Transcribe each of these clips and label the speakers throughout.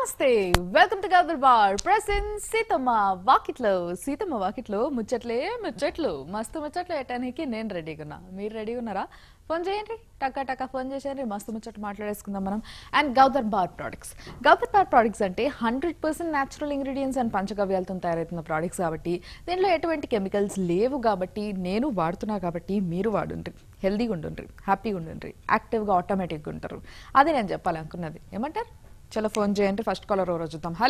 Speaker 1: నమస్తే welcome to Gaudhar bar present Seethamma వాకిట్లో సీతమ్మ వాకిట్లో ముచ్చట్లే ముచ్చట్లు మస్తు ముచ్చట్లు వేయటానికి నేను రెడీగా ఉన్నా మీరు రెడీగా ఉన్నారా ఫోన్ చేయండి టకా టకా ఫోన్ చేసేయండి మస్తు ముచ్చట్లు మాట్లాడేసుకుందాం మనం and Gaudhar bar products Gaudhar bar products అంటే hundred percent natural ingredients and పంచగవ్యాలతో తయారవుతున్న ప్రోడక్ట్స్ కాబట్టి దీనిలో ఎటువంటి కెమికల్స్ లేవు కాబట్టి నేను వాడుతున్నా కాబట్టి మీరు వాడుండ్రి హెల్దీగా ఉండుండ్రి హ్యాపీగా ఉండుండ్రి యాక్టివ్గా ఆటోమేటిక్గా ఉంటారు అది నేను చెప్పాలనుకున్నది ఏమంటారు చలో ఫోన్ చేయండి ఫస్ట్ కాలర్ ఎవరో చూద్దాం hello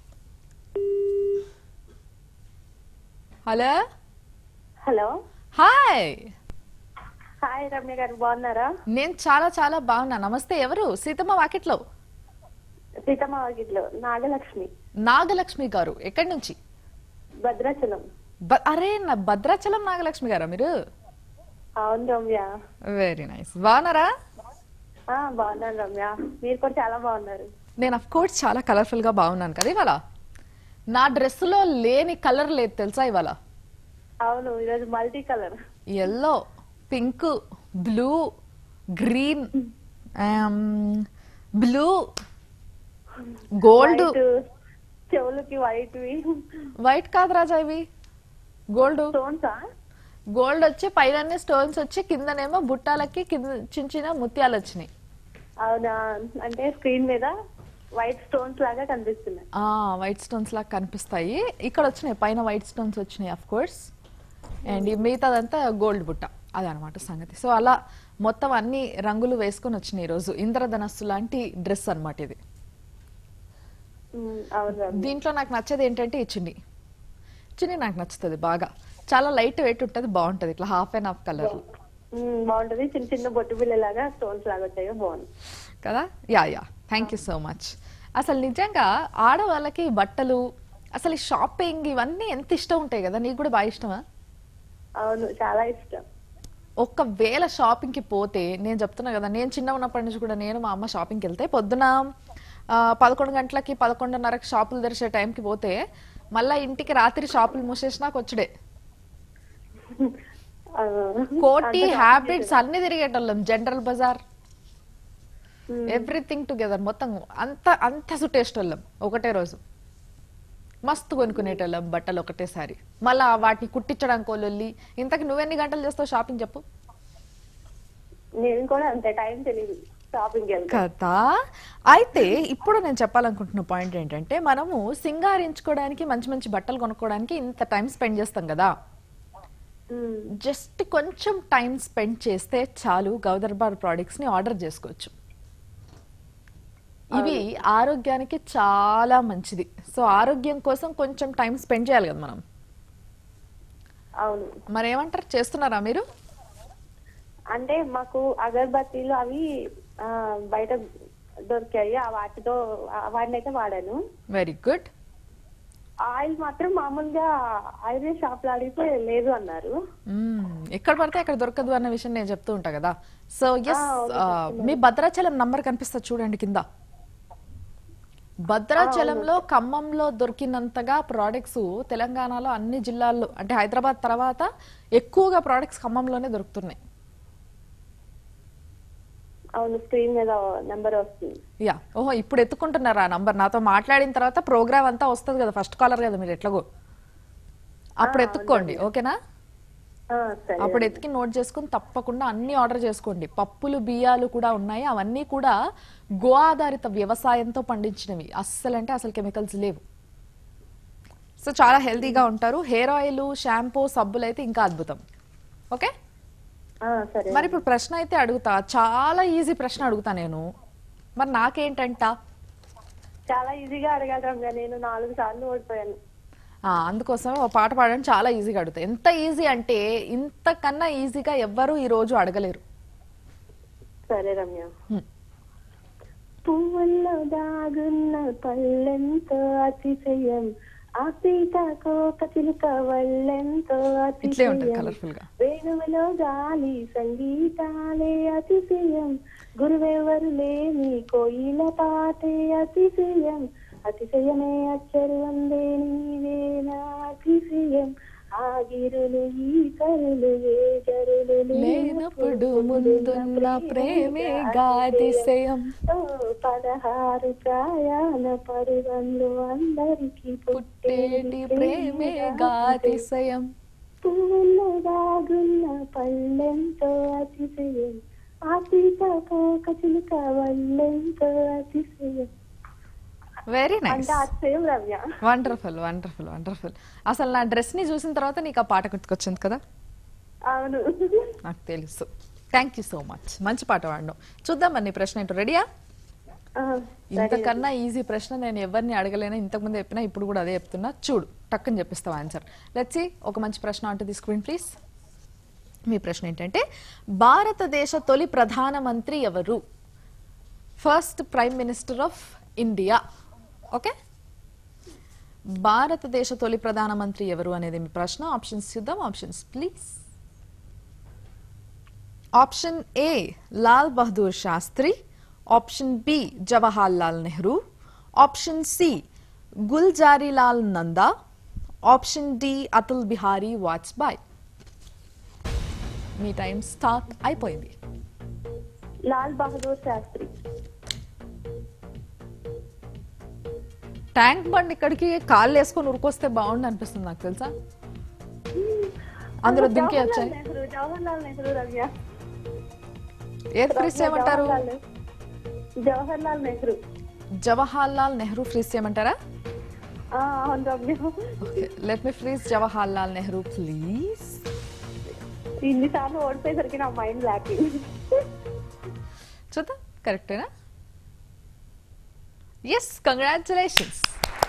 Speaker 1: hello
Speaker 2: hello
Speaker 1: hi
Speaker 2: hi Ramya garu బాగున్నారా
Speaker 1: నేను చాలా చాలా బాగున్నా నమస్తే ఎవరు సీతమ్మ వాకిట్లో
Speaker 2: సీతమ్మ వాకిట్లో నాగలక్ష్మి
Speaker 1: నాగలక్ష్మి గారు ఎక్కడి నుంచి
Speaker 2: భద్రాచలం
Speaker 1: బ- అరే నా భద్రాచలం నాగలక్ష్మి గారా మీరు
Speaker 2: అవును రమ్య
Speaker 1: వెరీ నైస్ బాగున్నారా
Speaker 2: ఆ, బాగున్నాను రమ్య మీరు కూడా చాలా బాగున్నారు
Speaker 1: నేను అఫ్ కోర్స్ చాలా కలర్ఫుల్ గా బాగున్నాను కదా ఇవాళ నా డ్రెస్సులో లేని కలర్ లేదు తెలుసా ఇవాళ
Speaker 2: అవును ఈరోజు multi colour
Speaker 1: yellow pink blue green blue gold
Speaker 2: చెవులకి వైట్
Speaker 1: వైట్ కాదు రాజా ఇవి గోల్డ్
Speaker 2: స్టోన్సా
Speaker 1: గోల్డ్ వచ్చి పైన స్టోన్స్ వచ్చి కిందనేమో బుట్టాలకి కింద చిన్న చిన్న ముత్యాలు వచ్చినాయి
Speaker 2: అవునా అంటే స్క్రీన్ మీద వైట్ స్టోన్స్ లాగా కనిపిస్తున్నాయి
Speaker 1: ఆ వైట్ స్టోన్స్ లాగా కనిపిస్తాయి ఇక్కడ వచ్చినాయి పైన వైట్ స్టోన్స్ వచ్చినాయి అఫ్ కోర్స్ అండ్ ఈ మిగతాదంతా గోల్డ్ బుట్ట అదనమాట సంగతి సో అలా మొత్తం అన్ని రంగులు వేసుకొని వచ్చినాయి ఈరోజు ఇంద్రధనస్సు లాంటి డ్రెస్ అన్నమాట ఇది
Speaker 2: ఉమ్, అవును రమ్య
Speaker 1: దీంట్లో నాకు నచ్చేది ఏంటంటే ఈ చున్నీ చున్నీ నాకు నచ్చుతుంది బాగా చాలా లైట్ వెయిట్ ఉంటుంది బాగుంటుంది ఇట్లా half and half colour
Speaker 2: um, బాగుంటది చిన్న చిన్న బొట్టు బిళ్ళలాగా స్టోన్స్ లాగా వచ్చాయో బాగుంది
Speaker 1: కదా yeah yeah thank you so much అసలు నిజంగా ఆడవాళ్ళకి బట్టలు అసలు ఈ షాపింగ్ ఇవన్నీ ఎంత ఇష్టం ఉంటాయి కదా నీకు కూడా బాగా ఇష్టమా
Speaker 2: అవును చాలా ఇష్టం
Speaker 1: ఒక్కవేళ షాపింగ్కి పోతే నేను చెప్తున్నా కదా నేను చిన్న ఉన్నప్పటి నుంచి కూడా నేను మా అమ్మ షాపింగ్కి వెళ్తే పొద్దున ఆ, పదకొండు గంటలకి పదకొండున్నరకి షాపులు తెరిచే టైంకి పోతే మళ్ళా ఇంటికి రాత్రి షాపులు మూసేసినాక వచ్చుడే
Speaker 2: ఆ,
Speaker 1: కోటి
Speaker 2: అంత
Speaker 1: హ్యాబిట్స్ అన్ని తిరిగేటోళ్ళం జనరల్ బజార్ ఎవ్రీథింగ్ టుగెదర్ మొత్తం అంత అంత సుట్టేసేటోళ్ళం ఒకటే రోజు మస్తు కొనుక్కునేటోళ్ళం బట్టలు ఒకటేసారి మళ్ళా వాటిని కుట్టించడానికి వాళ్ళొల్లి ఇంతకు నువ్వెన్ని గంటలు చేస్తావు షాపింగ్ చెప్పు
Speaker 2: నేను కూడా అంతే టైం తెలియదు షాపింగ్ వెళ్తా
Speaker 1: కదా అయితే ఇప్పుడు నేను చెప్పాలనుకుంటున్న పాయింట్ ఏంటంటే మనము సింగారించుకోవడానికి మంచి మంచి బట్టలు కొనుక్కోవడానికి ఇంత టైం స్పెండ్ చేస్తాం కదా
Speaker 2: ఉమ్,
Speaker 1: జస్ట్ కొంచెం టైం స్పెండ్ చేస్తే చాలు గౌదర్బార్ ప్రోడక్ట్స్ ని ఆర్డర్ చేసుకోవచ్చు ఇవి ఆరోగ్యానికి చాలా మంచిది సో ఆరోగ్యం కోసం కొంచెం టైం స్పెండ్ చేయాలి కదా మనం
Speaker 2: అవును
Speaker 1: మరి ఏమంటారు చేస్తున్నారా మీరు
Speaker 2: అంటే మాకు అగరబత్తీలు అవి ఆ, బయట దొరికాయి ఆ వాటితో ఆ వాటిని అయితే వాడాను
Speaker 1: వెరీ గుడ్
Speaker 2: ఆయిల్ మాత్రం మామూలుగా ఆయుర్వేద షాప్ లో అడిగితే లేదు అన్నారు
Speaker 1: ఎక్కడ పడితే అక్కడ దొరకదు అన్న విషయం నేను చెప్తూ ఉంటా కదా సో ఎస్
Speaker 2: అవును,
Speaker 1: మీ భద్రాచలం నంబర్ కనిపిస్తుంది చూడండి కింద భద్రాచలంలో ఖమ్మంలో దొరికినంతగా ప్రోడక్ట్స్ తెలంగాణలో అన్ని జిల్లాల్లో అంటే హైదరాబాద్ తర్వాత ఎక్కువగా ప్రోడక్ట్స్ ఖమ్మంలోనే దొరుకుతున్నాయి
Speaker 2: అవును స్క్రీన్ మీద నెంబర్ వస్తుంది
Speaker 1: యా ఓహో ఇప్పుడు ఎత్తుకుంటున్నారా ఆ నంబర్ నాతో మాట్లాడిన తర్వాత ప్రోగ్రామ్ అంతా వస్తుంది కదా ఫస్ట్ కాలర్ కదా మీరు ఎట్లాగో అప్పుడు ఎత్తుక్కోండి ఓకేనా
Speaker 2: ఆ, సరే
Speaker 1: అప్పుడు ఎతికి నోట్ చేసుకుని తప్పకుండా అన్ని ఆర్డర్ చేసుకోండి పప్పులు బియ్యాలు కూడా ఉన్నాయి అవన్నీ కూడా గో ఆధారిత వ్యవసాయంతో పండించినవి అస్సలు అంటే అసలు కెమికల్స్ లేవు సో చాలా హెల్తీగా ఉంటారు హెయిర్ ఆయిల్ షాంపూ సబ్బులు అయితే ఇంకా అద్భుతం ఓకే
Speaker 2: ఆ, సరే
Speaker 1: మరి ఇప్పుడు ప్రశ్న అయితే అడుగుతా చాలా ఈజీ ప్రశ్న అడుగుతా నేను మరి నాకేంటంట
Speaker 2: చాలా ఈజీగా అడగాలి రమ్య నేను నాలుగు సార్లు ఓడిపోయాను
Speaker 1: ఆ, అందుకోసం ఓ పాట పాడడం చాలా ఈజీగా అడుగుతా ఎంత ఈజీ అంటే ఇంతకన్నా ఈజీగా ఎవ్వరూ ఈ రోజు అడగలేరు
Speaker 2: సరే రమ్య
Speaker 1: హ్మ్.
Speaker 2: పువ్వుల్లో దాగున్న పల్లెంతో అతిశయం ఆ సీతాకోక చిలుక వల్లెంతో
Speaker 1: ఇట్లే ఉంటుంది
Speaker 2: అతిశయం
Speaker 1: కలర్ఫుల్ గా
Speaker 2: వేణువులో గాలి సంగీతాలే అతిశయం గురువెవరు లేని కోయిల పాటే అతిశయం అతిశయమే అచ్చరు అందే నీవే నా అతిశయం ఆ గిరులు ఈ కరులు ఏ జరులు
Speaker 1: లేనప్పుడు ముందున్న ప్రేమే గాదిశయం
Speaker 2: ఓ పదహారు ప్రయాణ పరుగంలో అందరికి
Speaker 1: పుట్టేటి ప్రేమే గాదిశయం
Speaker 2: పువ్వుల్లో దాగున్న పళ్ళెంతో అతిశయం ఆ సీతాకోక చిలుక వల్లెంతో అతిశయం
Speaker 1: వెరీ నైస్
Speaker 2: అంటే అతిశయం రమ్య
Speaker 1: వండర్ఫుల్ వండర్ఫుల్ వండర్ఫుల్ అసలు నా డ్రెస్ ని చూసిన తర్వాత నీకు ఆ పాట గుర్తుకొచ్చింది కదా
Speaker 2: అవును
Speaker 1: నాకు తెలుసు థ్యాంక్ యూ సో మచ్ మంచి పాట వాడినావు చూద్దాం మరి నీ ప్రశ్న ఏంటో రెడీయా
Speaker 2: ఆ,
Speaker 1: ఇంతకన్నా ఈజీ ప్రశ్న నేను ఎవరిని అడగలేను ఇంతకుముందు చెప్పినా ఇప్పుడు కూడా అదే చెప్తున్నా చూడు టక్కని చెప్పిస్తావు ఆన్సర్ లెట్సి ఒక మంచి ప్రశ్న అంటూ ది స్క్రీన్ ప్లీజ్ మీ ప్రశ్న ఏంటంటే భారతదేశ తొలి ప్రధానమంత్రి ఎవరు first prime minister of India okay భారతదేశ తొలి ప్రధానమంత్రి ఎవరు అనేది మీ ప్రశ్న ఆప్షన్స్ చూద్దాం options please option A Lal Bahadur Shastri option B Jawahar Lal Nehru option C Gulzari Lal Nanda option D Atal Bihari Vajpayee మీ టైం స్టార్ట్ అయిపోయింది
Speaker 2: లాల్ బహదూర్ శాస్త్రి
Speaker 1: ట్యాంక్ బండ్ ఇక్కడికి కాళ్ళు వేసుకొని ఉరికొస్తే బాగుండు అనిపిస్తుంది నాకు తెలుసా అందులో దుంకి
Speaker 2: జవహర్
Speaker 1: వచ్చాయి
Speaker 2: లాల్ నెహ్రూ జవహర్ లాల్ నెహ్రూ రమ్య
Speaker 1: ఏది ఫ్రీజ్ చేయమంటారు
Speaker 2: జవహర్ లాల్ జవహర్ లాల్ నెహ్రూ
Speaker 1: జవహర్ లాల్ నెహ్రూ ఫ్రీజ్ చేయమంటారా
Speaker 2: ఆ, అవును Ramya
Speaker 1: let me freeze Jawahar Lal Nehru please
Speaker 2: ఇన్నిసార్లు ఓడిపోయేసరికి నా మైండ్ లాకింగ్
Speaker 1: చూద్దాం కరెక్టేనా ఎస్ కంగ్రాచులేషన్స్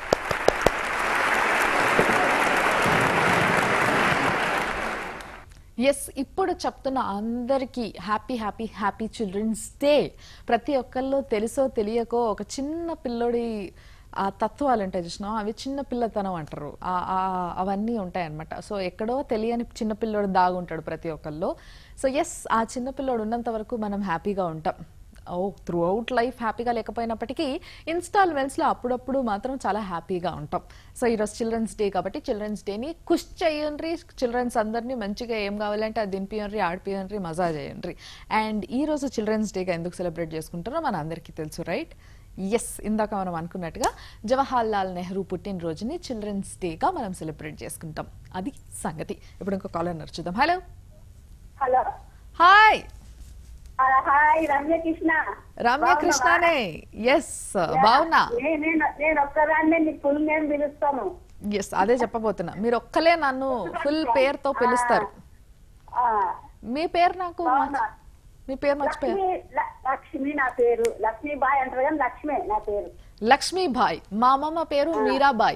Speaker 1: ఎస్ ఇప్పుడు చెప్తున్న అందరికీ happy happy happy children's day ప్రతి ఒక్కళ్ళు తెలుసో తెలియకో ఒక చిన్న పిల్లోడి ఆ తత్వాలు ఉంటాయి చూసినా అవి చిన్న పిల్లతనం అంటారు ఆ- ఆ- అవన్నీ ఉంటాయి అనమాట సో ఎక్కడో తెలియని చిన్న పిల్లోడు దాగుంటాడు ప్రతి ఒక్కళ్ళు సో ఎస్ ఆ చిన్న పిల్లోడు ఉన్నంత వరకు మనం హ్యాపీగా ఉంటాం ఓ త్రూ అవుట్ లైఫ్ హ్యాపీగా లేకపోయినప్పటికీ ఇన్స్టాల్మెంట్స్లో అప్పుడప్పుడు మాత్రం చాలా హ్యాపీగా ఉంటాం సో ఈరోజు చిల్డ్రన్స్ డే కాబట్టి చిల్డ్రన్స్ డేని కుష్ చేయండి చిల్డ్రన్స్ అందరినీ మంచిగా ఏం కావాలంటే అది తినిపియండి ఆడిపియండి మజా చేయండి అండ్ ఈ రోజు చిల్డ్రన్స్ డేగా ఎందుకు సెలబ్రేట్ చేసుకుంటారో మన అందరికీ తెలుసు రైట్ ఎస్ ఇందాక మనం అనుకున్నట్టుగా జవహర్ లాల్ నెహ్రూ పుట్టినరోజుని చిల్డ్రన్స్ డేగా మనం సెలబ్రేట్ చేసుకుంటాం అది సంగతి ఇప్పుడు ఇంకో కాలర్ నడుచుదాం hello
Speaker 2: hello
Speaker 1: hi
Speaker 2: hi Ramya Krishna
Speaker 1: Ramya కృష్ణనే ఎస్ బాగున్నా
Speaker 2: నే- నేను నేను ఒక్కదాన్నే నీ ఫుల్ నేమ్ పిలుస్తాను
Speaker 1: ఎస్ అదే చెప్పబోతున్నా మీరు ఒక్కలే నన్ను ఫుల్ పేరుతో పిలుస్తారు
Speaker 2: ఆ,
Speaker 1: మీ పేరు నాకు
Speaker 2: బాగున్నా.
Speaker 1: మర్చి- మీ పేరు మర్చిపోయా
Speaker 2: లక్ష్మి ల- లక్ష్మి నా పేరు లక్ష్మీ బాయ్ అంటారు కానీ లక్ష్మే నా పేరు
Speaker 1: లక్ష్మీబాయ్ మా అమ్మమ్మ పేరు మీరాబాయ్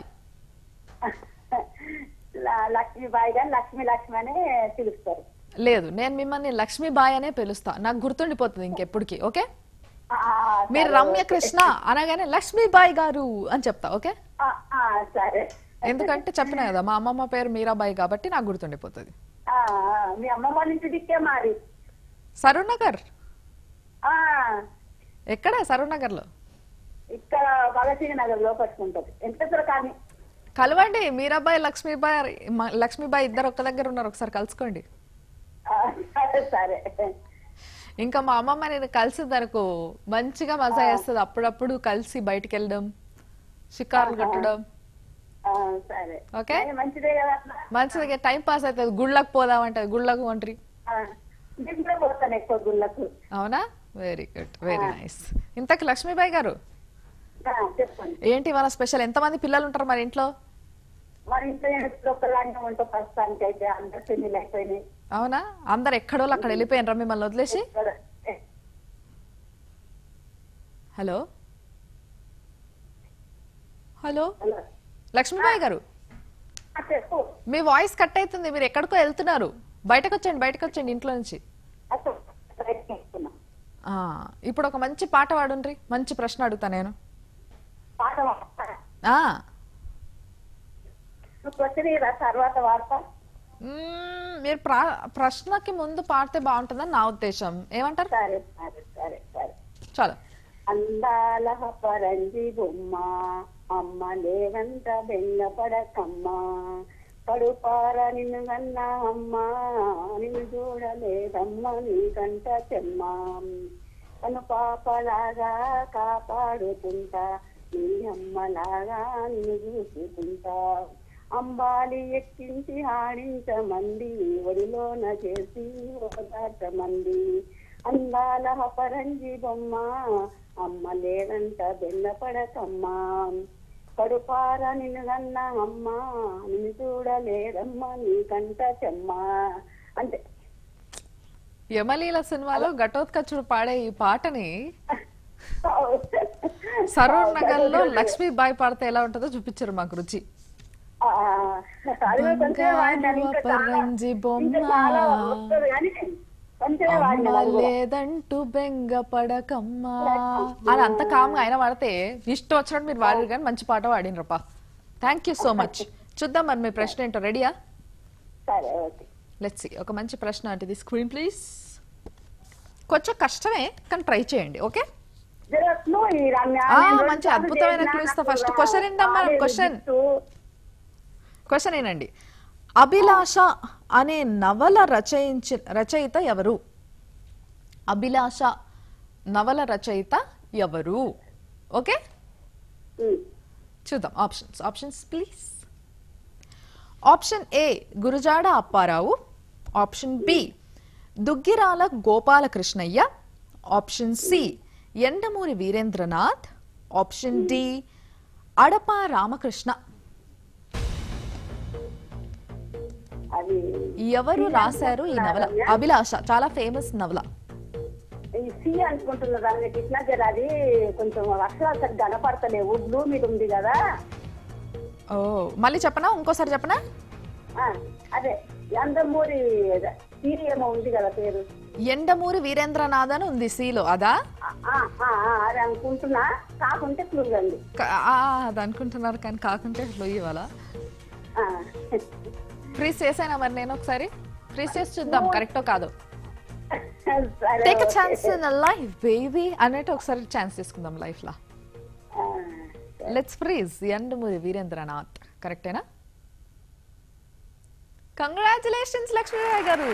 Speaker 2: ల- లక్ష్మీ బాయ్ కానీ లక్ష్మి లక్ష్మి అనే పిలుస్తారు
Speaker 1: లేదు నేను మిమ్మల్ని లక్ష్మీబాయ్ అనే పిలుస్తా నాకు గుర్తుండిపోతుంది ఇంకెప్పటికి ఓకే
Speaker 2: ఆ,
Speaker 1: మీరు
Speaker 2: సరే,
Speaker 1: రమ్య
Speaker 2: ఓకే.
Speaker 1: కృష్ణ అనగానే లక్ష్మీబాయ్ గారు అని చెప్తా ఓకే
Speaker 2: ఆ, ఆ, సరే
Speaker 1: ఎందుకంటే చెప్పిన కదా మా అమ్మమ్మ పేరు మీరాబాయ్ కాబట్టి నాకు గుర్తుండిపోతుంది
Speaker 2: ఆ, ఆ, మీ అమ్మమ్మ వాళ్ళ ఇంటి దిక్కే మారి
Speaker 1: సరూర్ నగర్
Speaker 2: ఆ,
Speaker 1: ఎక్కడ సరూర్ నగర్ లో
Speaker 2: ఇక్కడ భగత్ సింగ్ నగర్ లో పట్టుకుంటది ఎంత కానీ
Speaker 1: కలవండి మీరాబాయ్ లక్ష్మీబాయ్ మ- లక్ష్మీబాయ్ ఇద్దరు ఒక్క దగ్గర ఉన్నారు ఒకసారి కలుసుకోండి
Speaker 2: ఆ, సరే సరే
Speaker 1: ఇంకా మా అమ్మమ్మ నేను కలిసింది అనుకో మంచిగా మజా చేస్తుంది అప్పుడప్పుడు కలిసి బయటికి వెళ్ళడం షికారులు కట్టడం
Speaker 2: ఆ, సరే
Speaker 1: ఓకే
Speaker 2: అదే మంచిదే కదా అట్లా
Speaker 1: మంచిగా టైం పాస్ అవుతుంది గుళ్ళకు పోదామంటది గుళ్ళకు ఒంటరి
Speaker 2: ఆ, నేను కూడా పోతాను ఎక్కువ గుళ్ళకు
Speaker 1: అవునా వెరీ గుడ్ వెరీ నైస్ ఇంతకు లక్ష్మీబాయి గారు
Speaker 2: ఆ, చెప్పండి
Speaker 1: ఏంటి మన స్పెషల్ ఎంతమంది పిల్లలు ఉంటారు మరి ఇంట్లో
Speaker 2: మరి ఇంట్లో నేను ఎప్పుడు ఒక్కలాంటి ఉంటాం ప్రస్తుతానికి అయితే అందరు పెళ్లి అయిపోయినాయి
Speaker 1: అవునా అందరు ఎక్కడో అక్కడ వెళ్ళిపోయినరా మిమ్మల్ని వదిలేసి
Speaker 2: ఇక్కడ, ఏ,
Speaker 1: hello hello
Speaker 2: hello.
Speaker 1: Lakshmibai garu
Speaker 2: ఆ, చెప్పు
Speaker 1: మీ వాయిస్ కట్ అవుతుంది మీరు ఎక్కడికో వెళ్తున్నారు బయటకు వచ్చేయండి బయటకు వచ్చేయండి ఇంట్లో నుంచి
Speaker 2: అసలు ప్రయత్నిస్తున్నా
Speaker 1: ఆ, ఇప్పుడు ఒక మంచి పాట పాడుండ్రి మంచి ప్రశ్న అడుగుతా నేను
Speaker 2: పాట పాడతా.
Speaker 1: ఆ,
Speaker 2: నువ్వు క్వశ్చన్ ఇరా తర్వాత వాడతా
Speaker 1: మ్మ్, మీరు ప్రా- ప్రశ్నకి ముందు పాడితే బాగుంటుందని నా ఉద్దేశం ఏమంటారు
Speaker 2: సరే సరే సరే సరే
Speaker 1: చాలు
Speaker 2: అందాల పరంజి బొమ్మ అమ్మ లేవంత బెంగపడకమ్మ కడుపార నిన్ను కన్నా అమ్మ నిన్ను చూడలేదమ్మ నీ కంట చెమ్మ కను పాపలాగా కాపాడుకుంటా నీ అమ్మలాగా నిన్ను చూసుకుంటా అంబాలి ఎక్కించి ఆడించమంది ఒడిలోన చేసి ఓదార్చమంది అందాల పరంజి బొమ్మ అమ్మ లేదంట బెల్లపడకమ్మా కడుపార నిన్ను కన్నా అమ్మ నిన్ను చూడలేదమ్మా నీ కంట చెమ్మ అంటే
Speaker 1: యమలీల సినిమాలో ఘటోత్కచుడు పాడే ఈ పాటని సరూర్ నగర్ లో లక్ష్మీబాయి పాడితే ఎలా ఉంటుందో చూపించారు మాకు రుచి
Speaker 2: ఆ, అది కూడా కొంచెం వాడినాను. ఇంకా చాలా-
Speaker 1: పరంజి బొమ్మ.
Speaker 2: ఇంకా చాలా వస్తుంది కానీ కొంచెమే
Speaker 1: అమ్మ
Speaker 2: వాడినాను అది కూడా.
Speaker 1: లేదంటూ బెంగ పడకమ్మా అని అంత కామ్గా ఆయన వాడితే ఇష్టం వచ్చినట్టు మీరు వాడారు కానీ మంచి పాట వాడినరప్పా థ్యాంక్ యూ సో మచ్ చూద్దాం మరి మీ ప్రశ్న ఏంటో రెడీయా
Speaker 2: సరే ఓకే
Speaker 1: లెట్స్ ఒక మంచి ప్రశ్న అంటే స్క్రీన్ ప్లీజ్ కొంచెం కష్టమే కానీ ట్రై చేయండి ఓకే
Speaker 2: జరస్ నువ్వు ఈ రమ్య
Speaker 1: ఆ,
Speaker 2: నేను రెండు
Speaker 1: మంచి
Speaker 2: సార్లు
Speaker 1: అద్భుతమైన
Speaker 2: చేసినా
Speaker 1: clues తో
Speaker 2: నాకు
Speaker 1: first
Speaker 2: రా-
Speaker 1: question ఏంటమ్మా?
Speaker 2: రాలేదు
Speaker 1: question.
Speaker 2: గుర్తు.
Speaker 1: క్వశ్చన్ ఏనండి అభిలాష అనే నవల రచయించి రచయిత ఎవరు అభిలాష నవల రచయిత ఎవరు ఓకే
Speaker 2: ఉమ్.
Speaker 1: చూద్దాం options options please option A Gurajada Apparao option B Duggirala Gopalakrishnayya option C Yandamuri Veerendranath option D Adapa Ramakrishna
Speaker 2: అది
Speaker 1: ఎవరు రాశారు ఈ నవల అభిలాష చాలా ఫేమస్ నవల
Speaker 2: ఈ సి అనుకుంటున్న దాని కృష్ణ జర అది కొంచెం అక్షరాలు సరిగ్గా కనపడతలేవు బ్లూ మీద ఉంది కదా
Speaker 1: ఓ మళ్ళీ చెప్పనా ఇంకోసారి చెప్పనా
Speaker 2: ఆ, అదే యందమూరి సి ఏమో ఉంది కదా పేరు
Speaker 1: ఎండమూరి వీరేంద్రనాథ్ అని ఉంది సిలో అదా
Speaker 2: ఆ, ఆ, ఆ, ఆ, అది అనుకుంటున్నా కాకుంటే క్లూ అండి
Speaker 1: క- ఆ, అది అనుకుంటున్నారు కానీ కాకుంటే ఫ్లో ఇవ్వాలా
Speaker 2: ఆ.
Speaker 1: ఫ్రీజ్ చేసానా మరి నేను ఒకసారి ఫ్రీజ్ చేసి చూద్దాం కరెక్టో కాదో
Speaker 2: సరే,
Speaker 1: take uh
Speaker 2: okay.
Speaker 1: Chance in life baby అన్నట్టు ఒకసారి ఛాన్స్ తీసుకుందాం లైఫ్ లో
Speaker 2: ఆ,
Speaker 1: లెట్స్ ఫ్రీజ్ ఎండమూరి వీరేంద్రనాథ్ కరెక్టేనా కంగ్రాచులేషన్స్ లక్ష్మీబాయి గారు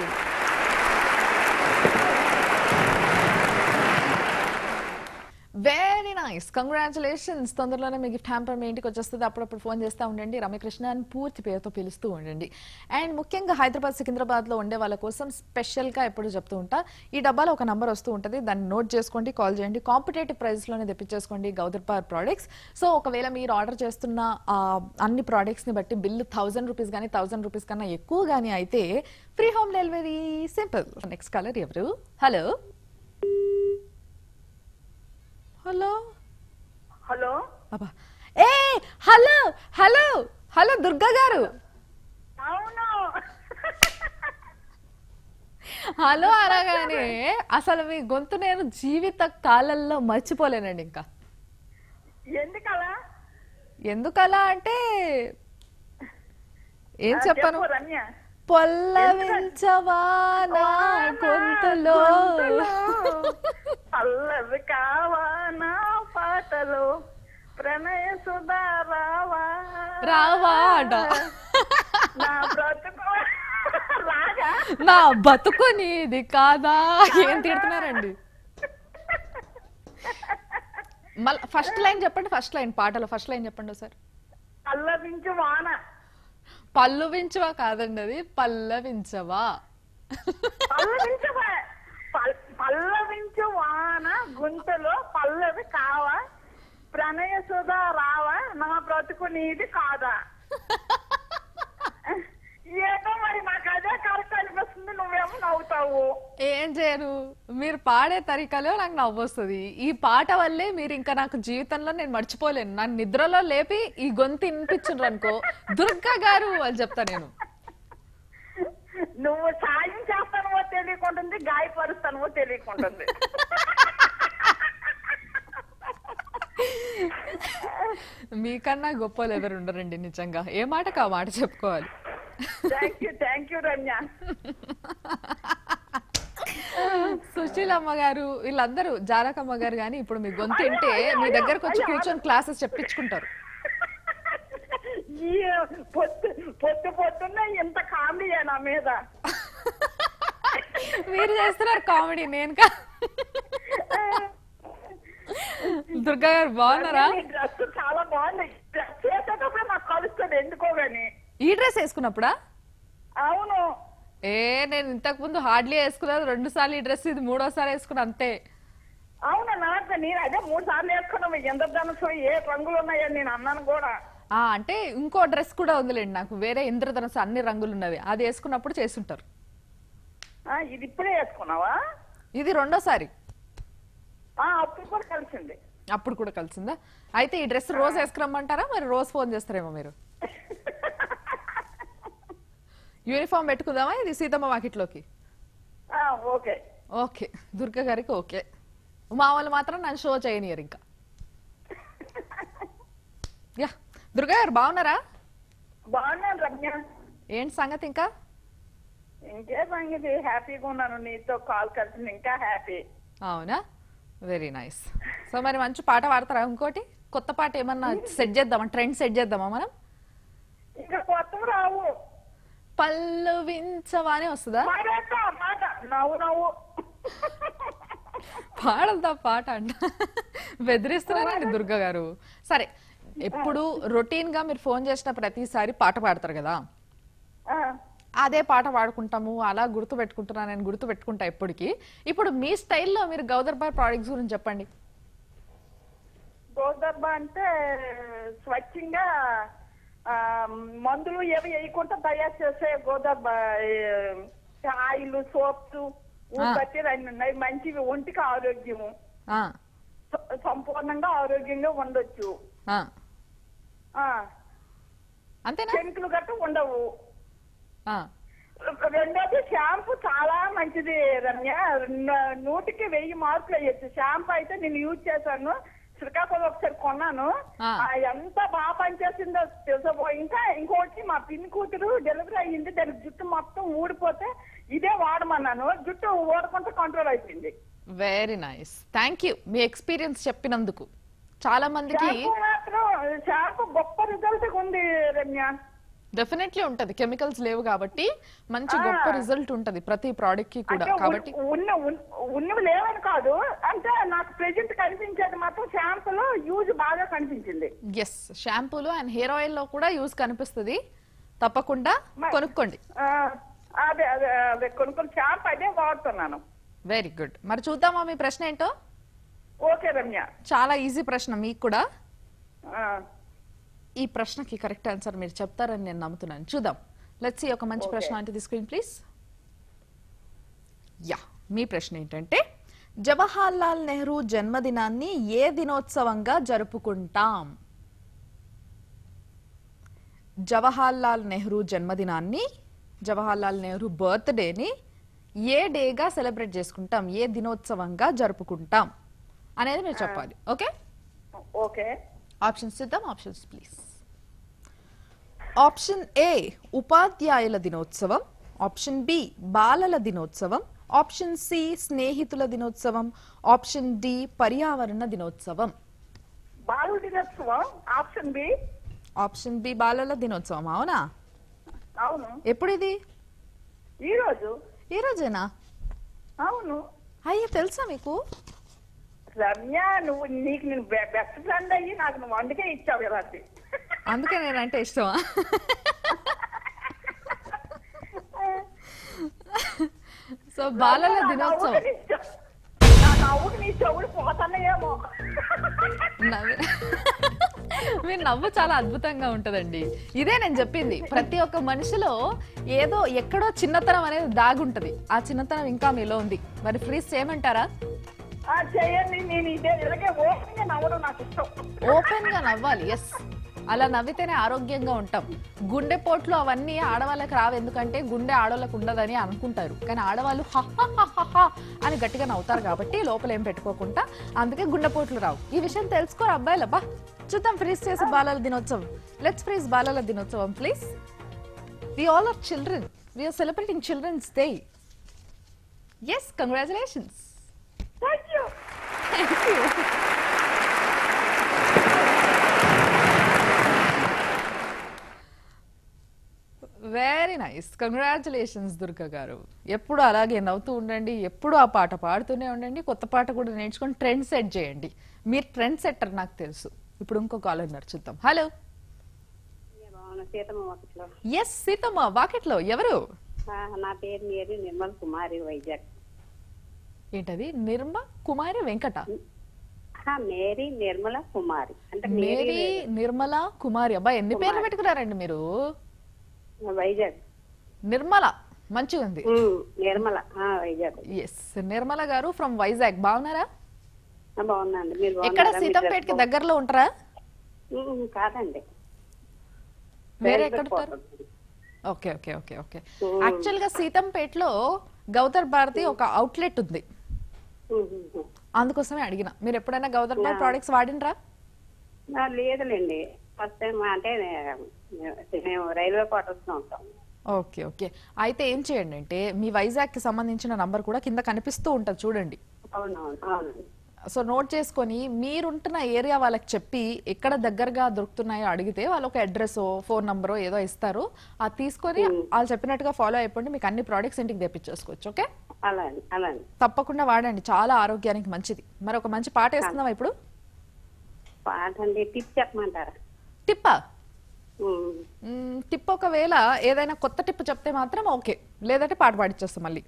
Speaker 1: వెరీ నైస్ కంగ్రాచులేషన్స్ తొందరలోనే మీ గిఫ్ట్ హ్యాంపర్ మీ ఇంటికి వచ్చేస్తుంది అప్పుడప్పుడు ఫోన్ చేస్తూ ఉండండి రమ్యకృష్ణ అని పూర్తి పేరుతో పిలుస్తూ ఉండండి అండ్ ముఖ్యంగా హైదరాబాద్ సికింద్రాబాద్ లో ఉండే వాళ్ళ కోసం స్పెషల్ గా ఎప్పుడు చెప్తూ ఉంటా ఈ డబ్బాలో ఒక నంబర్ వస్తూ ఉంటుంది దాన్ని నోట్ చేసుకోండి కాల్ చేయండి కాంపిటేటివ్ ప్రైస్ లోనే తెప్పించేసుకోండి గౌదర్పార్ ప్రోడక్ట్స్ సో ఒకవేళ మీరు ఆర్డర్ చేస్తున్న ఆ, అన్ని ప్రోడక్ట్స్ ని బట్టి బిల్లు థౌసండ్ రూపీస్ కానీ థౌసండ్ రూపీస్ కన్నా ఎక్కువ కానీ అయితే free home delivery simple next colour ఎవరు హలో హలో
Speaker 2: హలో
Speaker 1: అబ్బా ఏ hello hello hello Durga garu
Speaker 2: అవును
Speaker 1: హలో అనగానే అసలు మీ గొంతు నేను జీవిత కాలంలో మర్చిపోలేనండి ఇంకా
Speaker 2: ఎందుకలా
Speaker 1: ఎందుకలా అంటే ఏం
Speaker 2: ఆ,
Speaker 1: చెప్పను
Speaker 2: చెప్పు రమ్య
Speaker 1: పొల్లవించవా నా గొంతులో
Speaker 2: అల్లవి కావా నా పాటలు ప్రణయ సుధా రావా
Speaker 1: రావా అట.
Speaker 2: నా బ్రతుకు రాగా
Speaker 1: నా బతుకు నీది కాదా ఏం తిడుతున్నారండి మళ్ళీ ఫస్ట్ లైన్ చెప్పండి ఫస్ట్ లైన్ పాటలో ఫస్ట్ లైన్ చెప్పండి ఒకసారి
Speaker 2: అల్లవించు వాన
Speaker 1: పల్లువించవా కాదండి అది పల్లవించవా
Speaker 2: పల్లవించవా పల్- పల్లవించు వాన గుంతలో పల్లవి కావా ప్రణయ సుధా రావా నా బ్రతుకు నీది కాదా ఏదో మరి నాకు అదే కరెక్ట్ అనిపిస్తుంది నువ్వేమో నవ్వుతావు
Speaker 1: ఏం చేయను మీరు పాడే తరికలో నాకు నవ్వొస్తుంది ఈ పాట వల్లే మీరు ఇంకా నాకు జీవితంలో నేను మర్చిపోలేను నన్ను నిద్రలో లేపి ఈ గొంతు వినిపించుండ్రు అనుకో దుర్గా గారు అని చెప్తా నేను
Speaker 2: నువ్వు సాయం చేస్తానో తెలియకుంటుంది గాయపరుస్తానో తెలియకుంటుంది
Speaker 1: మీకన్నా గొప్పలు ఎవరు ఉండరండి నిజంగా ఏ మాటకు ఆ మాట చెప్పుకోవాలి
Speaker 2: thank you thank you Ramya
Speaker 1: Susheelamma garu వీళ్ళందరూ జారకమ్మ గారు కానీ ఇప్పుడు మీ గొంతు వింటే మీ దగ్గరకు వచ్చి కూర్చొని క్లాసెస్ చెప్పించుకుంటారు
Speaker 3: ఈ పొద్దు పొద్దు పొద్దున్న ఇంత కామెడీ నా మీద
Speaker 1: మీరు చేస్తున్నారు కామెడీ నేను కా దుర్గా గారు బాగున్నారా
Speaker 3: ఈ డ్రెస్ చాలా బాగుంది డ్రెస్ చేసేటప్పుడు నాకు కలుస్తుంది ఎందుకో గాని
Speaker 1: ఈ డ్రెస్ వేసుకున్నప్పుడా
Speaker 3: అవును
Speaker 1: ఏ నేను ఇంతకు ముందు హార్డ్లీ వేసుకున్నాను రెండు సార్లు ఈ డ్రెస్ ఇది మూడోసారి వేసుకున్నా అంతే
Speaker 3: అవునా నాకు నేను అదే మూడు సార్లు వేసుకున్నాము ఇంద్రధనుసు ఏ రంగులు ఉన్నాయని నేను అన్నాను కూడా
Speaker 1: ఆ అంటే ఇంకో డ్రెస్ కూడా ఉందిలేండి నాకు వేరే ఇంద్రధనస్సు అన్ని రంగులు ఉన్నవి అది వేసుకున్నప్పుడు చేస్తుంటారు
Speaker 3: ఆ, ఇది ఇప్పుడే వేసుకున్నావా
Speaker 1: ఇది రెండోసారి
Speaker 3: ఆ, అప్పుడు కూడా కలిసింది
Speaker 1: అప్పుడు కూడా కలిసిందా అయితే ఈ డ్రెస్ రోజు వేసుకురమ్మంటారా మరి రోజు ఫోన్ చేస్తారేమో మీరు యూనిఫామ్ పెట్టుకుందామా ఇది సీతమ్మ వాకిట్లోకి
Speaker 3: ఆ, ఓకే
Speaker 1: ఓకే దుర్గా గారికి ఓకే మా వాళ్ళు మాత్రం నన్ను షో చేయనియరు ఇంకా యా దుర్గా గారు బాగున్నారా
Speaker 3: బాగున్నాను రమ్య
Speaker 1: ఏంటి సంగతి ఇంకా
Speaker 3: ఇంకే సంగతి హ్యాపీగా ఉన్నాను నీతో కాల్ కలిసింది ఇంకా హ్యాపీ
Speaker 1: అవునా వెరీ నైస్ సో మరి మంచి పాట పాడతారా ఇంకోటి కొత్త పాట ఏమన్నా సెట్ చేద్దామా ట్రెండ్ సెట్ చేద్దామా మనం
Speaker 3: ఇంకా కొత్తవి రావు
Speaker 1: పళ్ళు వించవా అని వస్తుందా
Speaker 3: మాట మాట నవ్వు నవ్వు
Speaker 1: పాడదా పాట అంట బెదిరిస్తున్నారండి దుర్గా గారు సరే ఎప్పుడు రొటీన్ గా మీరు ఫోన్ చేసిన ప్రతిసారి పాట పాడతారు కదా
Speaker 3: ఆ,
Speaker 1: అదే పాట పాడుకుంటాము అలా గుర్తు పెట్టుకుంటున్నా నేను గుర్తు పెట్టుకుంటా ఎప్పటికి ఇప్పుడు మీ స్టైల్లో మీరు గౌదర్బాయ్ ప్రోడక్ట్స్ గురించి చెప్పండి
Speaker 3: గోదర్బ అంటే స్వచ్ఛంగా ఆ, మందులు ఏవి వేయకుండా తయారు చేసే గోదర్బ ఆయిల్ సోప్స్ బట్టి అన్ని ఉన్నాయి మంచివి ఒంటికి ఆరోగ్యము
Speaker 1: ఆ,
Speaker 3: స- సంపూర్ణంగా ఆరోగ్యంగా ఉండొచ్చు
Speaker 1: ఆ.
Speaker 3: ఆ
Speaker 1: అంతేనా
Speaker 3: కెమికల్ గట్ట ఉండవు
Speaker 1: ఆ,
Speaker 3: రెండోది షాంపూ చాలా మంచిది రమ్య న- నూటికి వెయ్యి మార్కులు వేయచ్చు షాంపూ అయితే నేను యూజ్ చేశాను శ్రీకాకుళం ఒకసారి కొన్నాను
Speaker 1: ఆ.
Speaker 3: ఆ, ఎంత బాగా పనిచేసిందో తెలుసా ఇంకా ఇంకోటి మా పిన్ని కూతురు డెలివరీ అయ్యింది దానికి జుట్టు మొత్తం ఊడిపోతే ఇదే వాడమన్నాను జుట్టు ఊడకుండా కంట్రోల్ అయిపోయింది
Speaker 1: వెరీ నైస్ థ్యాంక్ యూ మీ ఎక్స్పీరియన్స్ చెప్పినందుకు చాలా మందికి
Speaker 3: షాంపూ మాత్రం షాంపూ గొప్ప రిజల్ట్ ఉంది రమ్య
Speaker 1: డెఫినెట్లీ ఉంటది కెమికల్స్ లేవు కాబట్టి మంచి
Speaker 3: ఆ.
Speaker 1: గొప్ప రిజల్ట్ ఉంటది ప్రతి ప్రోడక్ట్ కి కూడా
Speaker 3: అంటే
Speaker 1: కాబట్టి
Speaker 3: ఉన్- ఉన్న ఉన్- ఉన్నవి లేవని కాదు అంటే నాకు ప్రెజెంట్ కనిపించేది మాత్రం షాంపూలో యూజ్ బాగా కనిపించింది
Speaker 1: ఎస్ షాంపూలు అండ్ హెయిర్ ఆయిల్ లో కూడా యూస్ కనిపిస్తుంది తప్పకుండా
Speaker 3: మ-
Speaker 1: కొనుక్కోండి
Speaker 3: ఆ, అదే అదే అదే కొన్ని కొన్ని షాంపూ అదే వాడుతున్నాను
Speaker 1: వెరీ గుడ్ మరి చూద్దామా మీ ప్రశ్న ఏంటో
Speaker 3: ఓకే రమ్య
Speaker 1: చాలా ఈజీ ప్రశ్న మీకు కూడా
Speaker 3: ఆ,
Speaker 1: ఈ ప్రశ్నకి కరెక్ట్ ఆన్సర్ మీరు చెప్తారని నేను నమ్ముతున్నాను చూద్దాం లెట్స్ ఒక మంచి
Speaker 3: Okay.
Speaker 1: ప్రశ్న అంటే స్క్రీన్ ప్లీజ్ యా మీ ప్రశ్న ఏంటంటే జవహర్ లాల్ నెహ్రూ జన్మదినాన్ని ఏ దినోత్సవంగా జరుపుకుంటాం జవహర్ లాల్ నెహ్రూ జన్మదినాన్ని జవహర్ లాల్ నెహ్రూ బర్త్డేని ఏ డేగా సెలబ్రేట్ చేసుకుంటాం ఏ దినోత్సవంగా జరుపుకుంటాం అనేది మీరు చెప్పాలి ఓకే
Speaker 3: ఓకే
Speaker 1: ఆప్షన్స్ ఇద్దాం ఆప్షన్స్ ప్లీజ్ ఆప్షన్ ఏ ఉపాధ్యాయుల దినోత్సవం ఆప్షన్ బి బాలల దినోత్సవం ఆప్షన్ సి స్నేహితుల దినోత్సవం ఆప్షన్ డి పర్యావరణ దినోత్సవం
Speaker 3: బాలు దినోత్సవం ఆప్షన్ బి
Speaker 1: ఆప్షన్ బి బాలల దినోత్సవం అవునా
Speaker 3: అవును
Speaker 1: ఎప్పుడు ఇది
Speaker 3: ఈ రోజు
Speaker 1: ఈ రోజేనా
Speaker 3: అవును
Speaker 1: అయ్యో తెలుసా మీకు
Speaker 3: రమ్య నువ్వు నీకు నేను బెస్ట్ ఫ్రెండ్ అయ్యి నాకు నువ్వు అందుకే ఇచ్చావు కదా అది.
Speaker 1: అందుకే నేనంటే ఇష్టమా సో బాలల
Speaker 3: నా
Speaker 1: దినోత్సవం
Speaker 3: నవ్వుకి నీ చె- నా నవ్వుకి నీ చెవులు పోతున్నాయేమో
Speaker 1: నవ్వు- మీ నవ్వు చాలా అద్భుతంగా ఉంటదండి ఇదే నేను చెప్పింది ప్రతి ఒక్క మనిషిలో ఏదో ఎక్కడో చిన్నతనం అనేది దాగుంటది ఆ చిన్నతనం ఇంకా మీలో ఉంది మరి ఫ్రీజ్ చేయమంటారా
Speaker 3: ఆ, చేయండి నేను ఇదే ఇలాగే ఓపెన్ గా నవ్వడం నాకు ఇష్టం
Speaker 1: ఓపెన్ గా నవ్వాలి ఎస్ అలా నవ్వితేనే ఆరోగ్యంగా ఉంటాం గుండె పోట్లు అవన్నీ ఆడవాళ్ళకి రావు ఎందుకంటే గుండె ఆడవాళ్ళకు ఉండదని అనుకుంటారు కానీ ఆడవాళ్ళు హ హ హ హ హ అని గట్టిగా నవ్వుతారు కాబట్టి లోపల ఏం పెట్టుకోకుండా అందుకే గుండెపోట్లు రావు ఈ విషయం తెలుసుకోరు అబ్బాయిలు అబ్బా చూద్దాం ఫ్రీజ్ చేసి బాలల దినోత్సవం లెట్స్ ఫ్రీజ్ బాలల దినోత్సవం please we all are children we are celebrating children's day yes congratulations
Speaker 3: thank you
Speaker 1: thank you very nice congratulations Durga garu ఎప్పుడు అలాగే నవ్వుతూ ఉండండి ఎప్పుడు ఆ పాట పాడుతూనే ఉండండి కొత్త పాట కూడా నేర్చుకొని ట్రెండ్ సెట్ చేయండి మీరు ట్రెండ్ సెట్టర్ నాకు తెలుసు ఇప్పుడు ఇంకో కాలర్ చూద్దాం హలో
Speaker 4: బాగున్నా సీతమ్మ ఒకటిలో
Speaker 1: ఎస్ సీతమ్మ వాకెట్లో ఎవరు
Speaker 4: నా పేరు మేరీ నిర్మల్ కుమారి వైజాగ్
Speaker 1: ఏంటది నిర్మ కుమారి వెంకట
Speaker 4: ఆ, మేరీ నిర్మల కుమారి అంటే మేరీ
Speaker 1: మేరీ నిర్మల కుమారి అబ్బా ఎన్ని పేర్లు పెట్టుకున్నారండి మీరు
Speaker 4: వైజాగ్
Speaker 1: నిర్మల మంచిగా ఉంది
Speaker 4: ఉమ్, నిర్మల ఆ, వైజాగ్
Speaker 1: ఎస్ నిర్మల గారు ఫ్రమ్ వైజాగ్ బాగున్నారా
Speaker 4: ఆ, బాగున్నాండి మీరు
Speaker 1: ఎక్కడ
Speaker 4: బాగున్నారా? మీ
Speaker 1: సీతంపేటకి
Speaker 4: డ్రెస్
Speaker 1: దగ్గరలో ఉంటారా
Speaker 4: బాగు- ఉమ్, కాదండి
Speaker 1: వేరే
Speaker 4: రైల్వే
Speaker 1: ఎక్కడ ఉంటారు
Speaker 4: పోతుంది.
Speaker 1: Okay okay okay okay
Speaker 4: Hmm.
Speaker 1: Actual గా సీతంపేటలో గౌతర్ భారతి ఒక అవుట్లెట్ ఉంది
Speaker 4: ఉమ్, ఉమ్, ఉమ్.
Speaker 1: అందుకోసమే అడిగిన మీరు ఎప్పుడైనా గౌతర్ భారతి ప్రోడక్ట్స్ వాడినరా
Speaker 4: ఆ, లేదులేండి ఫస్ట్ టైం అంటే మేము రైల్వే క్వార్టర్స్ లో ఉంటాం
Speaker 1: ఓకే ఓకే అయితే ఏం చేయండి అంటే మీ వైజాగ్ కి సంబంధించిన నంబర్ కూడా కింద కనిపిస్తూ ఉంటుంది చూడండి
Speaker 4: అవునవును అవునండి
Speaker 1: సో నోట్ చేసుకొని మీరుంటున్న ఏరియా వాళ్ళకి చెప్పి ఎక్కడ దగ్గరగా దొరుకుతున్నాయో అడిగితే వాళ్ళు ఒక అడ్రస్ ఫోన్ నంబరో ఏదో ఇస్తారు అది తీసుకొని వాళ్ళు చెప్పినట్టుగా ఫాలో అయిపోండి మీకు అన్ని ప్రోడక్ట్స్ ఇంటికి తెప్పించేసుకోవచ్చు ఓకే
Speaker 4: అలా అండి అలా అండి
Speaker 1: తప్పకుండా వాడండి చాలా ఆరోగ్యానికి మంచిది మరి ఒక మంచి పాట వేస్తున్నావా ఇప్పుడు
Speaker 4: పాట అండి టిప్ చెప్పమంటారా
Speaker 1: టిప్పా
Speaker 4: ఉమ్.
Speaker 1: మ్మ్, టిప్ ఒకవేళ ఏదైనా కొత్త టిప్ చెప్తే మాత్రం ఓకే లేదంటే పాట పాడిచ్చేస్తాం మళ్ళీ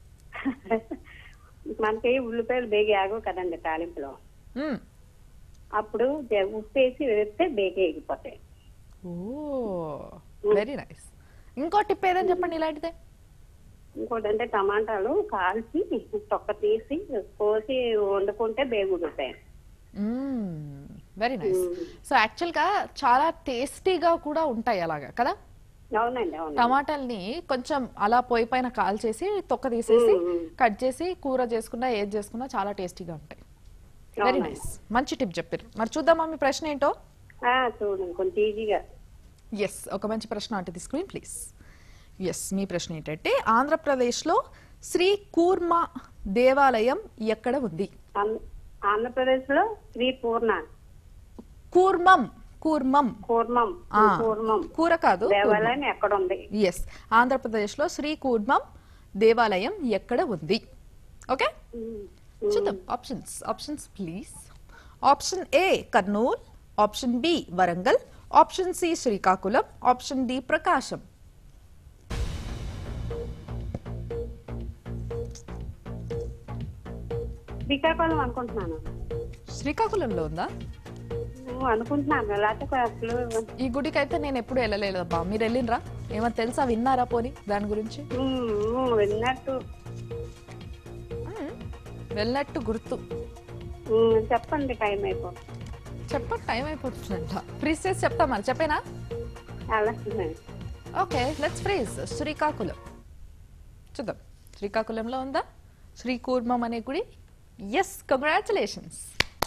Speaker 4: మనకి ఉల్లిపాయలు బేగి ఆగవు కదండి తాలింపులో
Speaker 1: మ్మ్.
Speaker 4: అప్పుడు జ- ఉప్పు వేసి వేస్తే బేగి ఎగిపోతాయి
Speaker 1: ఓ వెరీ నైస్ ఇంకో టిప్ ఏదని చెప్పండి ఇలాంటిదే
Speaker 4: ఇంకోటి అంటే టమాటాలు కాల్చి తొక్క తీసి కోసి వండుకుంటే బేగి ఉడుతాయి
Speaker 1: వెరీ నైస్ సో యాక్చువల్ గా చాలా టేస్టీగా కూడా ఉంటాయి అలాగా కదా
Speaker 4: అవునండి అవును
Speaker 1: టమాటాల్ని కొంచెం అలా పొయ్యి పైన కాల్ చేసి తొక్క తీసేసి కట్ చేసి కూర చేసుకున్నా ఏది చేసుకున్నా చాలా టేస్టీగా ఉంటాయి వెరీ
Speaker 4: అవునండి.
Speaker 1: నైస్ మంచి టిప్ చెప్పారు మరి చూద్దామా మీ ప్రశ్న ఏంటో
Speaker 4: ఆ, చూడండి కొంచెం ఈజీగా
Speaker 1: ఎస్ ఒక మంచి ప్రశ్న అంటే తీసుకుని ప్లీజ్ ఎస్ మీ ప్రశ్న ఏంటంటే ఆంధ్రప్రదేశ్లో శ్రీ కూర్మ దేవాలయం ఎక్కడ ఉంది
Speaker 4: ఆంధ్ర- ఆంధ్రప్రదేశ్ లో శ్రీ పూర్ణ
Speaker 1: కూర్మం కూర్మం
Speaker 4: కూర్మం
Speaker 1: ఆ,
Speaker 4: కూర్మం
Speaker 1: కూర కాదు
Speaker 4: దేవాలయం ఎక్కడ ఉంది
Speaker 1: ఎస్ ఆంధ్రప్రదేశ్లో శ్రీ కూర్మం దేవాలయం ఎక్కడ ఉంది ఓకే చూద్దాం options options please option A Kurnool option B Warangal option C Srikakulam option D Prakasam
Speaker 4: Srikakulam అనుకుంటున్నాను
Speaker 1: శ్రీకాకుళంలో ఉందా
Speaker 4: నువ్వు అనుకుంటున్నాను లేకపోతే అసలు
Speaker 1: ఈ గుడికి అయితే నేను ఎప్పుడు వెళ్ళలేదబ్బా మీరు వెళ్ళినరా ఏమన్నా తెలుసా విన్నారా పోని దాని గురించి
Speaker 4: ఉమ్, ఉమ్, విన్నట్టు
Speaker 1: మ్మ్. వెళ్ళినట్టు గుర్తు
Speaker 4: ఉమ్, చెప్పండి టైం అయిపో
Speaker 1: చెప్ప టైం అయిపోతుందంట ఫ్రీజ్ చేసి చెప్తా మరి చెప్పేనా
Speaker 4: అలాగే
Speaker 1: ఓకే లెట్స్ ఫ్రీజ్ శ్రీకాకుళం చూద్దాం శ్రీకాకుళంలో ఉందా శ్రీకూర్మం అనే గుడి yes congratulations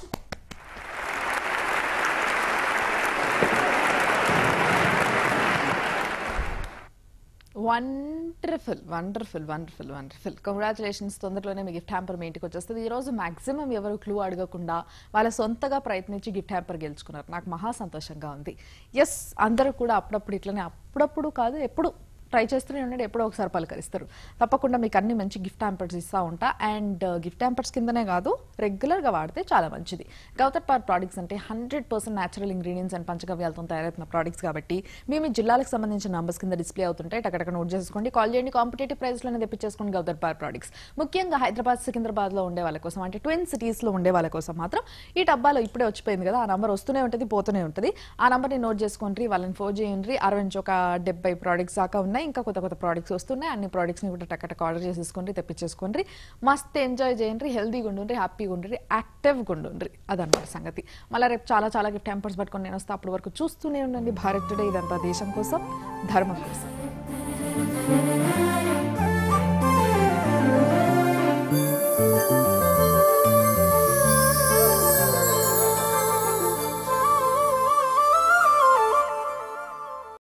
Speaker 1: wonderful wonderful wonderful wonderful congratulations తొందరలోనే మీ గిఫ్ట్ హ్యాంపర్ మీ ఇంటికి వచ్చేస్తుంది ఈ రోజు మాక్సిమం ఎవరు క్లూ అడగకుండా వాళ్ళ సొంతగా ప్రయత్నించి గిఫ్ట్ హ్యాంపర్ గెలుచుకున్నారు నాకు మహా సంతోషంగా ఉంది ఎస్ అందరూ కూడా అప్పుడప్పుడు ఇట్లనే అప్పుడప్పుడు కాదు ఎప్పుడు ట్రై చేస్తూనే ఉండండి ఎప్పుడో ఒకసారి పలకరిస్తారు తప్పకుండా మీకు అన్ని మంచి గిఫ్ట్ హ్యాంపర్స్ ఇస్తా ఉంటా అండ్ గిఫ్ట్ హ్యాంపర్స్ కిందనే కాదు రెగ్యులర్గా వాడితే చాలా మంచిది గౌతర్ పార్ ప్రోడక్ట్స్ అంటే hundred percent natural ingredients and పంచగవ్యాలతో తయారవుతున్న ప్రోడక్ట్స్ కాబట్టి మీ మీ జిల్లాలకు సంబంధించిన నంబర్స్ కింద డిస్ప్లే అవుతుంటాయి టక్కడక్క నోట్ చేసుకోండి కాల్ చేయండి కాంపిటేటివ్ ప్రైస్లోనే తెప్పించేసుకోండి గౌతర్ పార్ ప్రోడక్ట్స్ ముఖ్యంగా హైదరాబాద్ సికింద్రాబాద్లో ఉండే వాళ్ళ కోసం అంటే ట్విన్ సిటీస్లో ఉండే వాళ్ళ కోసం మాత్రం ఈ డబ్బాలో ఇప్పుడే వచ్చిపోయింది కదా ఆ నంబర్ వస్తూనే ఉంటుంది పోతూనే ఉంటుంది ఆ నంబర్ని నోట్ చేసుకోండి వాళ్ళని ఫోన్ చేయండి అరవై నుంచి ఒక డెబ్బై ప్రోడక్ట్స్ దాకా ఉన్నాయి ఇంకా కొత్త కొత్త ప్రోడక్ట్స్ వస్తున్నాయి అన్ని ప్రోడక్ట్స్ని కూడా టక్కటక్ ఆర్డర్ చేసేసుకోండి తెప్పించేసుకోండి మస్త్ ఎంజాయ్ చేయండి హెల్తీగా ఉండండి హ్యాపీగా ఉండండి యాక్టివ్గా ఉండండి అదన్నమాట సంగతి మళ్ళీ రేపు చాలా చాలా గిఫ్ట్ హ్యాంపర్స్ పట్టుకొని నేను వస్తే అప్పటి వరకు చూస్తూనే ఉండండి భారత్ టుడే ఇదంతా దేశం కోసం ధర్మం కోసం